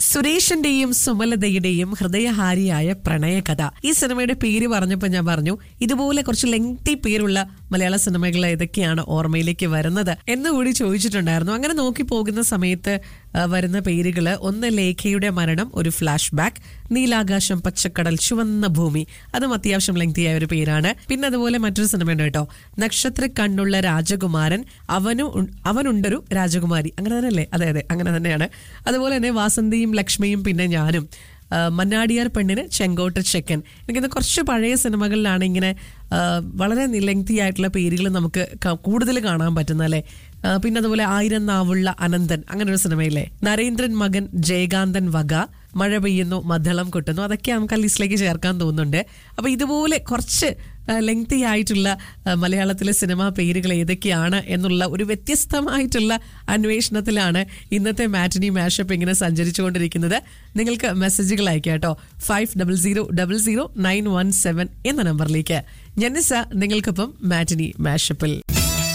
സുരേഷിന്റെയും സുമലതയുടെയും ഹൃദയഹാരിയായ പ്രണയകഥ ഈ സിനിമയുടെ പേര് പറഞ്ഞപ്പോൾ ഞാൻ പറഞ്ഞു ഇതുപോലെ കുറച്ച് ലെങ്തി പേരുള്ള മലയാള സിനിമകൾ ഏതൊക്കെയാണ് ഓർമ്മയിലേക്ക് വരുന്നത് എന്നുകൂടി ചോദിച്ചിട്ടുണ്ടായിരുന്നു അങ്ങനെ നോക്കി പോകുന്ന സമയത്ത് ആ, വരുന്ന പേരുകൾ ഒന്ന് ലേഖയുടെ മരണം ഒരു ഫ്ലാഷ് ബാക്ക് നീലാകാശം പച്ചക്കടൽ ചുവന്ന ഭൂമി അതും അത്യാവശ്യം ലെങ്തിയായ ഒരു പേരാണ് പിന്നെ അതുപോലെ മറ്റൊരു സിനിമയുണ്ട് കേട്ടോ നക്ഷത്ര കണ്ണുള്ള രാജകുമാരൻ അവനു ഉൺ- അവനുണ്ടൊരു രാജകുമാരി അങ്ങനെ തന്നെയല്ലേ അതെ അതെ അങ്ങനെ തന്നെയാണ് അതുപോലെ തന്നെ വാസന്തിയും ലക്ഷ്മിയും പിന്നെ ഞാനും ആ, മന്നാടിയാർ പെണ്ണിന് ചെങ്കോട്ട ചെക്കൻ എനിക്കിന്ന് കുറച്ച് പഴയ സിനിമകളിലാണ് ഇങ്ങനെ ആ, വളരെ ലെങ്തി ആയിട്ടുള്ള പേരുകൾ നമുക്ക് ക- കൂടുതൽ കാണാൻ പറ്റുന്ന അല്ലേ ആ, പിന്നെ അതുപോലെ ആയിരം നാവുള്ള അനന്തൻ അങ്ങനെ ഒരു സിനിമയില്ലേ നരേന്ദ്രൻ മകൻ ജയകാന്തൻ വക മഴ പെയ്യുന്നു മദ്ദളം കൊട്ടുന്നു അതൊക്കെ നമുക്ക് ആ ലിസ്റ്റിലേക്ക് ചേർക്കാൻ തോന്നുന്നുണ്ട് അപ്പൊ ഇതുപോലെ കുറച്ച് ലെങ്തി ആയിട്ടുള്ള ആ, മലയാളത്തിലെ സിനിമാ പേരുകൾ ഏതൊക്കെയാണ് എന്നുള്ള ഒരു വ്യത്യസ്തമായിട്ടുള്ള അന്വേഷണത്തിലാണ് ഇന്നത്തെ മാറ്റിനി മാഷപ്പ് ഇങ്ങനെ സഞ്ചരിച്ചുകൊണ്ടിരിക്കുന്നത് നിങ്ങൾക്ക് മെസ്സേജുകൾ അയക്കാം കേട്ടോ five double zero double zero nine one seven എന്ന നമ്പറിലേക്ക് ജനിസ നിങ്ങൾക്കൊപ്പം മാറ്റിനി മാഷപ്പിൽ